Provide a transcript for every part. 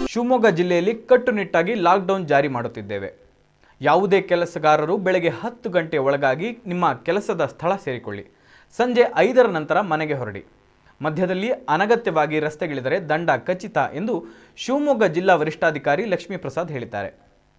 ಶಿವಮೊಗ್ಗ ಜಿಲ್ಲೆಯಲ್ಲಿ ಕಟ್ಟುನಿಟ್ಟಾಗಿ ಲಾಕ್ಡೌನ್ ಜಾರಿ ಮಾಡುತ್ತಿದ್ದೇವೆ ಯಾವುದೇ ಕೆಲಸಗಾರರು ಬೆಳಗ್ಗೆ ಹತ್ತು ಗಂಟೆ ಒಳಗಾಗಿ ನಿಮ್ಮ ಕೆಲಸದ ಸ್ಥಳ ಸೇರಿಕೊಳ್ಳಿ ಸಂಜೆ ಐದರ ನಂತರ ಮನೆಗೆ ಹೊರಡಿ ಮಧ್ಯದಲ್ಲಿ ಅನಗತ್ಯವಾಗಿ ರಸ್ತೆಗಿಳಿದರೆ ದಂಡ ಖಚಿತ ಎಂದು ಶಿವಮೊಗ್ಗ ಜಿಲ್ಲಾ ವರಿಷ್ಠಾಧಿಕಾರಿ ಲಕ್ಷ್ಮೀಪ್ರಸಾದ್ ಹೇಳಿದ್ದಾರೆ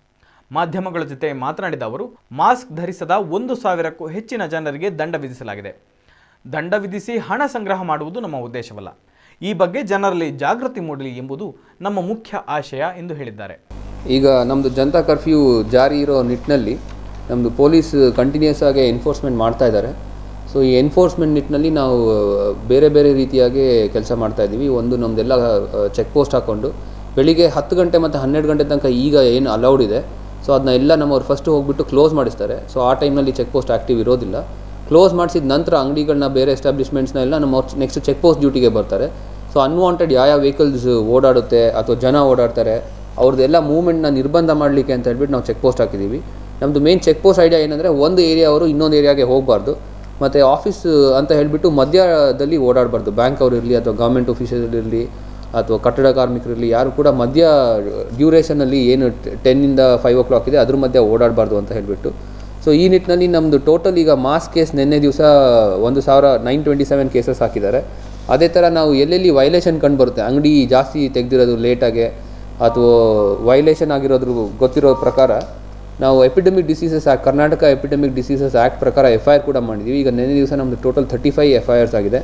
ಮಾಧ್ಯಮಗಳ ಜೊತೆ ಮಾತನಾಡಿದ ಅವರು ಮಾಸ್ಕ್ ಧರಿಸದ ಒಂದು ಸಾವಿರಕ್ಕೂ ಹೆಚ್ಚಿನ ಜನರಿಗೆ ದಂಡ ವಿಧಿಸಲಾಗಿದೆ ದಂಡ ವಿಧಿಸಿ ಹಣ ಸಂಗ್ರಹ ಮಾಡುವುದು ನಮ್ಮ ಉದ್ದೇಶವಲ್ಲ ಈ ಬಗ್ಗೆ ಜನರಲ್ಲಿ ಜಾಗೃತಿ ಮೂಡಲಿ ಎಂಬುದು ನಮ್ಮ ಮುಖ್ಯ ಆಶಯ ಎಂದು ಹೇಳಿದ್ದಾರೆ ಈಗ ನಮ್ಮದು ಜನತಾ ಕರ್ಫ್ಯೂ ಜಾರಿ ಇರೋ ನಿಟ್ಟಿನಲ್ಲಿ ನಮ್ಮದು ಪೊಲೀಸ್ ಕಂಟಿನ್ಯೂಸ್ ಆಗಿ ಎನ್ಫೋರ್ಸ್ಮೆಂಟ್ ಮಾಡ್ತಾ ಇದ್ದಾರೆ ಸೊ ಈ ಎನ್ಫೋರ್ಸ್ಮೆಂಟ್ ನಿಟ್ಟಿನಲ್ಲಿ ನಾವು ಆ, ಬೇರೆ ಬೇರೆ ರೀತಿಯಾಗಿ ಕೆಲಸ ಮಾಡ್ತಾ ಇದ್ದೀವಿ ಒಂದು ನಮ್ಮದೆಲ್ಲ ಚೆಕ್ ಪೋಸ್ಟ್ ಹಾಕ್ಕೊಂಡು ಬೆಳಿಗ್ಗೆ ಹತ್ತು ಗಂಟೆ ಮತ್ತು ಹನ್ನೆರಡು ಗಂಟೆ ತನಕ ಈಗ ಏನು ಅಲೌಡ್ ಇದೆ ಸೊ ಅದನ್ನ ಎಲ್ಲ ನಮ್ಮವ್ರು ಫಸ್ಟ್ ಹೋಗ್ಬಿಟ್ಟು ಕ್ಲೋಸ್ ಮಾಡಿಸ್ತಾರೆ ಸೊ ಆ ಟೈಮ್ನಲ್ಲಿ ಚೆಕ್ ಪೋಸ್ಟ್ ಆ್ಯಕ್ಟಿವ್ ಇರೋದಿಲ್ಲ ಕ್ಲೋಸ್ ಮಾಡಿಸಿದ ನಂತರ ಅಂಗಡಿಗಳನ್ನ ಬೇರೆ ಎಸ್ಟಾಬ್ಲಿಷ್ಮೆಂಟ್ಸ್ನ ಎಲ್ಲ ನಮ್ಮ ನೆಕ್ಸ್ಟ್ ಚೆಕ್ ಪೋಸ್ಟ್ ಡ್ಯೂಟಿಗೆ ಬರ್ತಾರೆ ಸೊ ಅನ್ವಾಂಟೆಡ್ ಯಾವ ಯಾವ ವೆಹಿಕಲ್ಸ್ ಓಡಾಡುತ್ತೆ ಅಥವಾ ಜನ ಓಡಾಡ್ತಾರೆ ಅವ್ರದ್ದೆಲ್ಲ ಮೂವ್ಮೆಂಟ್ನ ನಿರ್ಬಂಧ ಮಾಡಲಿಕ್ಕೆ ಅಂತ ಹೇಳ್ಬಿಟ್ಟು ನಾವು ಚೆಕ್ ಪೋಸ್ಟ್ ಹಾಕಿದ್ದೀವಿ ನಮ್ಮದು ಮೇನ್ ಚೆಕ್ ಪೋಸ್ಟ್ ಐಡಿಯಾ ಏನಂದರೆ ಒಂದು ಏರಿಯಾ ಅವರು ಇನ್ನೊಂದು ಏರಿಯಾಗೆ ಹೋಗಬಾರ್ದು ಮತ್ತು ಆಫೀಸ್ ಅಂತ ಹೇಳಿಬಿಟ್ಟು ಮಧ್ಯದಲ್ಲಿ ಓಡಾಡಬಾರ್ದು ಬ್ಯಾಂಕ್ ಅವರು ಇರಲಿ ಅಥವಾ ಗೌರ್ಮೆಂಟ್ ಆಫೀಸರ್ ಇರಲಿ ಅಥವಾ ಕಟ್ಟಡ ಕಾರ್ಮಿಕರಿರಲಿ ಯಾರು ಕೂಡ ಮಧ್ಯ ಡ್ಯೂರೇಷನಲ್ಲಿ ಏನು ಟೆನ್ನಿಂದ ಫೈವ್ ಓ ಕ್ಲಾಕ್ ಇದೆ ಅದ್ರ ಮಧ್ಯೆ ಓಡಾಡಬಾರ್ದು ಅಂತ ಹೇಳಿಬಿಟ್ಟು ಸೊ ಈ ನಿಟ್ಟಿನಲ್ಲಿ ನಮ್ಮದು ಟೋಟಲ್ ಈಗ ಮಾಸ್ ಕೇಸ್ ನಿನ್ನೆ ದಿವಸ ಒಂದು ಸಾವಿರ ನೈನ್ ಟ್ವೆಂಟಿ ಸೆವೆನ್ ಕೇಸಸ್ ಹಾಕಿದ್ದಾರೆ ಅದೇ ಥರ ನಾವು ಎಲ್ಲೆಲ್ಲಿ ವೈಲೇಷನ್ ಕಂಡು ಬರುತ್ತೆ ಅಂಗಡಿ ಜಾಸ್ತಿ ತೆಗೆದಿರೋದು ಲೇಟಾಗೆ ಅಥವಾ ವೈಲೇಷನ್ ಆಗಿರೋದ್ರ ಗೊತ್ತಿರೋ ಪ್ರಕಾರ ನಾವು epidemic diseases act Karnataka epidemic diseases act ಪ್ರಕಾರ ಎಫ್ ಐ ಆರ್ ಕೂಡ ಮಾಡಿದ್ದೀವಿ ಈಗ ನಿನ್ನೆ ದಿವಸ ನಮ್ಮದು total thirty five F I Rs ಆಗಿದೆ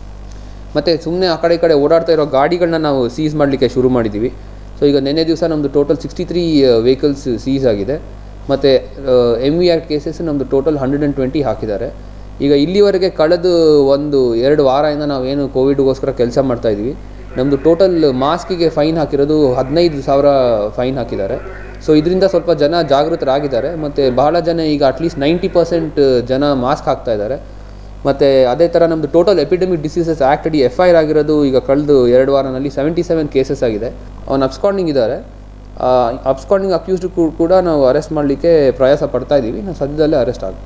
ಮತ್ತು ಸುಮ್ಮನೆ ಆ ಕಡೆ ಈ ಕಡೆ ಓಡಾಡ್ತಾ ಇರೋ ಗಾಡಿಗಳನ್ನ ನಾವು ಸೀಸ್ ಮಾಡಲಿಕ್ಕೆ ಶುರು ಮಾಡಿದ್ದೀವಿ ಸೊ ಈಗ ನಿನ್ನೆ ದಿವಸ ನಮ್ಮದು total sixty three vehicles seize ಆಗಿದೆ ಮತ್ತು ಎಮ್ ವಿ ಆರ್ ಕೇಸಸ್ ನಮ್ಮದು ಟೋಟಲ್ ಹಂಡ್ರೆಡ್ ಆ್ಯಂಡ್ ಟ್ವೆಂಟಿ ಹಾಕಿದ್ದಾರೆ ಈಗ ಇಲ್ಲಿವರೆಗೆ ಕಳೆದ ಒಂದು ಎರಡು ವಾರದಿಂದ ನಾವೇನು ಕೋವಿಡ್ಗೋಸ್ಕರ ಕೆಲಸ ಮಾಡ್ತಾ ಇದ್ವಿ ನಮ್ಮದು ಟೋಟಲ್ ಮಾಸ್ಕಿಗೆ ಫೈನ್ ಹಾಕಿರೋದು ಹದಿನೈದು ಸಾವಿರ ಫೈನ್ ಹಾಕಿದ್ದಾರೆ ಸೊ ಇದರಿಂದ ಸ್ವಲ್ಪ ಜನ ಜಾಗೃತರಾಗಿದ್ದಾರೆ ಮತ್ತು ಬಹಳ ಜನ ಈಗ ಅಟ್ಲೀಸ್ಟ್ ನೈಂಟಿ ಪರ್ಸೆಂಟ್ ಜನ ಮಾಸ್ಕ್ ಹಾಕ್ತಾ ಇದ್ದಾರೆ ಮತ್ತು ಅದೇ ಥರ ನಮ್ಮದು ಟೋಟಲ್ ಎಪಿಡೆಮಿಕ್ ಡಿಸೀಸಸ್ ಆ್ಯಕ್ಟ್ ಅಡಿ ಎಫ್ ಐ ಆರ್ ಆಗಿರೋದು ಈಗ ಕಳೆದು ಎರಡು ವಾರನಲ್ಲಿ ಸೆವೆಂಟಿ ಸೆವೆನ್ ಕೇಸಸ್ ಆಗಿದೆ ಅವನು ಅಬ್ಸ್ಕಾಂಡಿಂಗ್ ಇದ್ದಾರೆ ಅಬ್ಸ್ಕಾಂಡಿಂಗ್ ಅಕ್ಯೂಸ್ಡ್ ಕೂಡ ನಾವು ಅರೆಸ್ಟ್ ಮಾಡಲಿಕ್ಕೆ ಪ್ರಯಾಸ ಪಡ್ತಾ ಇದ್ದೀವಿ ನಾವು ಸದ್ಯದಲ್ಲೇ ಅರೆಸ್ಟ್ ಆಗ